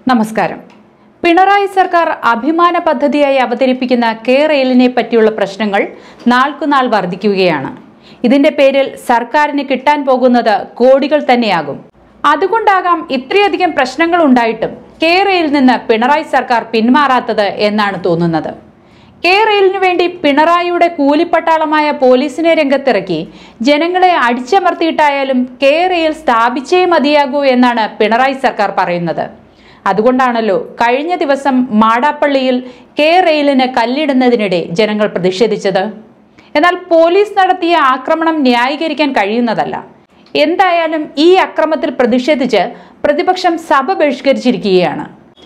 നമസ്കാരം പിണറായി സർക്കാർ അഭിമാന പദ്ധതിയായി അവതരിപ്പിക്കുന്ന കെ റെയിലിനെ പറ്റിയുള്ള പ്രശ്നങ്ങൾ നാൾക്കുനാൾ വർദ്ധിക്കുകയാണ് ഇതിന്റെ പേരിൽ സർക്കാരിന് കിട്ടാൻ പോകുന്നത് കോടികൾ തന്നെയാകും അതുകൊണ്ടാകാം ഇത്രയധികം പ്രശ്നങ്ങൾ ഉണ്ടായിട്ടും കെ റെയിൽ നിന്ന് പിണറായി സർക്കാർ പിന്മാറാത്തത് എന്നാണ് തോന്നുന്നത് കെ റെയിലിനു വേണ്ടി പിണറായിയുടെ കൂലിപ്പട്ടാളമായ പോലീസിനെ രംഗത്തിറക്കി ജനങ്ങളെ അടിച്ചമർത്തിയിട്ടായാലും കെ റെയിൽ സ്ഥാപിച്ചേ മതിയാകൂ എന്നാണ് പിണറായി സർക്കാർ പറയുന്നത് അതുകൊണ്ടാണല്ലോ കഴിഞ്ഞ ദിവസം മാടാപ്പള്ളിയിൽ കെ റെയിലിന് കല്ലിടുന്നതിനിടെ ജനങ്ങൾ പ്രതിഷേധിച്ചത് എന്നാൽ പോലീസ് നടത്തിയ ആക്രമണം ന്യായീകരിക്കാൻ കഴിയുന്നതല്ല എന്തായാലും ഈ അക്രമത്തിൽ പ്രതിഷേധിച്ച് പ്രതിപക്ഷം സഭ ബഹിഷ്കരിച്ചിരിക്കുകയാണ്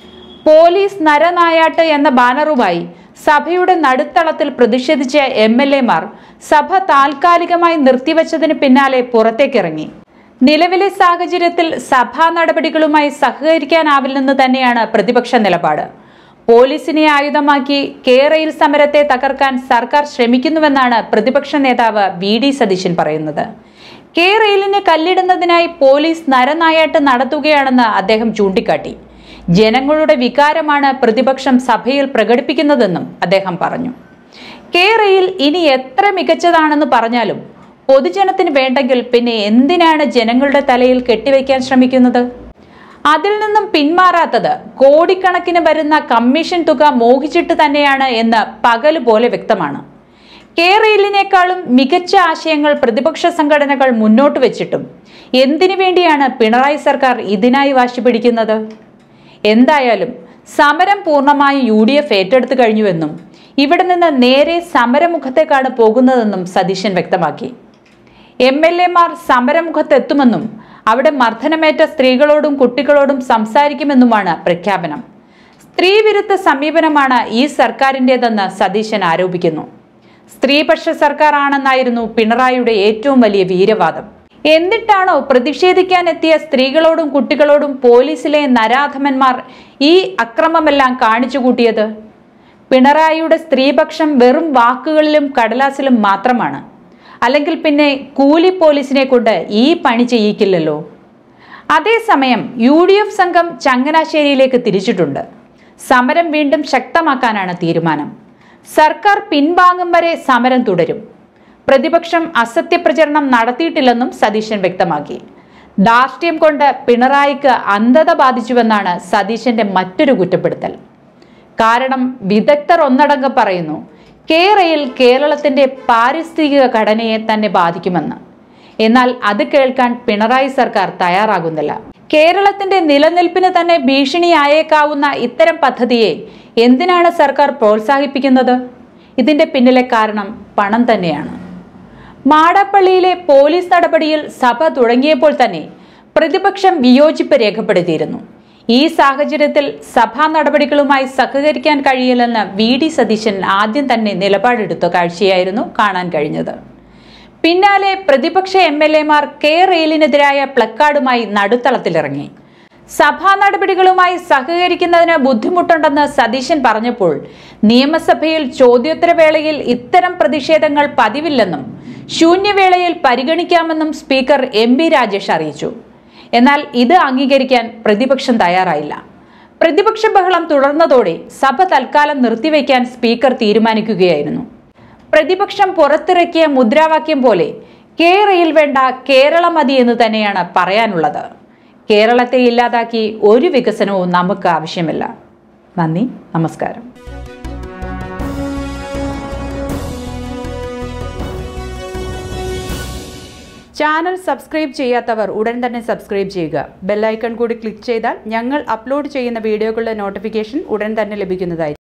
പോലീസ് നരനായാട്ട് എന്ന ബാനറുമായി സഭയുടെ നടുത്തളത്തിൽ പ്രതിഷേധിച്ച എം എൽ എമാർ സഭ താൽക്കാലികമായി നിർത്തിവച്ചതിന് പിന്നാലെ പുറത്തേക്കിറങ്ങി നിലവിലെ സാഹചര്യത്തിൽ സഭാ നടപടികളുമായി സഹകരിക്കാനാവില്ലെന്ന് തന്നെയാണ് പ്രതിപക്ഷ നിലപാട് പോലീസിനെ ആയുധമാക്കി കേരയിൽ സമരത്തെ തകർക്കാൻ സർക്കാർ ശ്രമിക്കുന്നുവെന്നാണ് പ്രതിപക്ഷ നേതാവ് വി ഡി സതീശൻ പറയുന്നത് കെ റെയിലിന് കല്ലിടുന്നതിനായി പോലീസ് നരനായാട്ട് നടത്തുകയാണെന്ന് അദ്ദേഹം ചൂണ്ടിക്കാട്ടി ജനങ്ങളുടെ വികാരമാണ് പ്രതിപക്ഷം സഭയിൽ പ്രകടിപ്പിക്കുന്നതെന്നും അദ്ദേഹം പറഞ്ഞു കെ റെയിൽ ഇനി എത്ര മികച്ചതാണെന്ന് പറഞ്ഞാലും പൊതുജനത്തിന് വേണ്ടെങ്കിൽ പിന്നെ എന്തിനാണ് ജനങ്ങളുടെ തലയിൽ കെട്ടിവെക്കാൻ ശ്രമിക്കുന്നത് അതിൽ നിന്നും പിന്മാറാത്തത് കോടിക്കണക്കിന് വരുന്ന കമ്മീഷൻ തുക മോഹിച്ചിട്ട് തന്നെയാണ് എന്ന് പകല് പോലെ വ്യക്തമാണ് കെ റെയിലിനേക്കാളും മികച്ച ആശയങ്ങൾ പ്രതിപക്ഷ സംഘടനകൾ മുന്നോട്ട് വെച്ചിട്ടും എന്തിനു വേണ്ടിയാണ് പിണറായി സർക്കാർ ഇതിനായി വാശി പിടിക്കുന്നത് എന്തായാലും സമരം പൂർണ്ണമായി യു ഡി എഫ് ഏറ്റെടുത്തു കഴിഞ്ഞുവെന്നും ഇവിടെ നിന്ന് നേരെ സമരമുഖത്തേക്കാണ് പോകുന്നതെന്നും സതീശൻ വ്യക്തമാക്കി എം എൽ എമാർ സമരമുഖത്തെത്തുമെന്നും അവിടെ മർദ്ദനമേറ്റ സ്ത്രീകളോടും കുട്ടികളോടും സംസാരിക്കുമെന്നുമാണ് പ്രഖ്യാപനം സ്ത്രീവിരുദ്ധ സമീപനമാണ് ഈ സർക്കാരിൻ്റെതെന്ന് സതീശൻ ആരോപിക്കുന്നു സ്ത്രീപക്ഷ സർക്കാർ ആണെന്നായിരുന്നു പിണറായിയുടെ ഏറ്റവും വലിയ വീരവാദം എന്നിട്ടാണോ പ്രതിഷേധിക്കാൻ എത്തിയ സ്ത്രീകളോടും കുട്ടികളോടും പോലീസിലെ നരാധമന്മാർ ഈ അക്രമമെല്ലാം കാണിച്ചു കൂട്ടിയത് പിണറായിയുടെ സ്ത്രീപക്ഷം വെറും വാക്കുകളിലും കടലാസിലും മാത്രമാണ് അല്ലെങ്കിൽ പിന്നെ കൂലി പോലീസിനെ കൊണ്ട് ഈ പണി ചെയ്യിക്കില്ലല്ലോ അതേസമയം യു ഡി എഫ് സംഘം ചങ്ങനാശ്ശേരിയിലേക്ക് തിരിച്ചിട്ടുണ്ട് സമരം വീണ്ടും ശക്തമാക്കാനാണ് തീരുമാനം സർക്കാർ പിൻവാങ്ങും വരെ സമരം തുടരും പ്രതിപക്ഷം അസത്യപ്രചരണം നടത്തിയിട്ടില്ലെന്നും സതീശൻ വ്യക്തമാക്കി ധാർഷ്ട്യം കൊണ്ട് പിണറായിക്ക് അന്ധത ബാധിച്ചുവെന്നാണ് സതീശന്റെ മറ്റൊരു കുറ്റപ്പെടുത്തൽ കാരണം വിദഗ്ധർ ഒന്നടങ്കം പറയുന്നു കേരയിൽ കേരളത്തിന്റെ പാരിസ്ഥിതിക ഘടനയെ തന്നെ ബാധിക്കുമെന്ന് എന്നാൽ അത് കേൾക്കാൻ പിണറായി സർക്കാർ തയ്യാറാകുന്നില്ല കേരളത്തിന്റെ നിലനിൽപ്പിന് തന്നെ ഭീഷണിയായേക്കാവുന്ന ഇത്തരം പദ്ധതിയെ എന്തിനാണ് സർക്കാർ പ്രോത്സാഹിപ്പിക്കുന്നത് ഇതിന്റെ പിന്നിലെ കാരണം പണം തന്നെയാണ് മാടാപ്പള്ളിയിലെ പോലീസ് നടപടിയിൽ സഭ തുടങ്ങിയപ്പോൾ തന്നെ പ്രതിപക്ഷം വിയോജിപ്പ് രേഖപ്പെടുത്തിയിരുന്നു ഈ സാഹചര്യത്തിൽ സഭാ നടപടികളുമായി സഹകരിക്കാൻ കഴിയില്ലെന്ന് വി ഡി സതീശൻ ആദ്യം തന്നെ നിലപാടെടുത്ത കാഴ്ചയായിരുന്നു കാണാൻ കഴിഞ്ഞത് പിന്നാലെ പ്രതിപക്ഷ എം എൽ എമാർ കെ റെയിലിനെതിരായ പ്ലക്കാർഡുമായി നടുത്തളത്തിലിറങ്ങി സഭാ നടപടികളുമായി സഹകരിക്കുന്നതിന് ബുദ്ധിമുട്ടുണ്ടെന്ന് സതീശൻ പറഞ്ഞപ്പോൾ നിയമസഭയിൽ ചോദ്യോത്തരവേളയിൽ ഇത്തരം പ്രതിഷേധങ്ങൾ പതിവില്ലെന്നും ശൂന്യവേളയിൽ പരിഗണിക്കാമെന്നും സ്പീക്കർ എം ബി രാജേഷ് അറിയിച്ചു എന്നാൽ ഇത് അംഗീകരിക്കാൻ പ്രതിപക്ഷം തയ്യാറായില്ല പ്രതിപക്ഷ ബഹളം തുടർന്നതോടെ സഭ തൽക്കാലം നിർത്തിവെക്കാൻ സ്പീക്കർ തീരുമാനിക്കുകയായിരുന്നു പ്രതിപക്ഷം പുറത്തിറക്കിയ മുദ്രാവാക്യം പോലെ കേരയിൽ വേണ്ട കേരള മതി എന്ന് തന്നെയാണ് പറയാനുള്ളത് കേരളത്തെ ഇല്ലാതാക്കി ഒരു വികസനവും നമുക്ക് ആവശ്യമില്ല നന്ദി നമസ്കാരം ചാനൽ സബ്സ്ക്രൈബ് ചെയ്യാത്തവർ ഉടൻ തന്നെ സബ്സ്ക്രൈബ് ചെയ്യുക ബെല്ലൈക്കൺ കൂടി ക്ലിക്ക് ചെയ്താൽ ഞങ്ങൾ അപ്ലോഡ് ചെയ്യുന്ന വീഡിയോകളുടെ നോട്ടിഫിക്കേഷൻ ഉടൻ തന്നെ ലഭിക്കുന്നതായിരിക്കും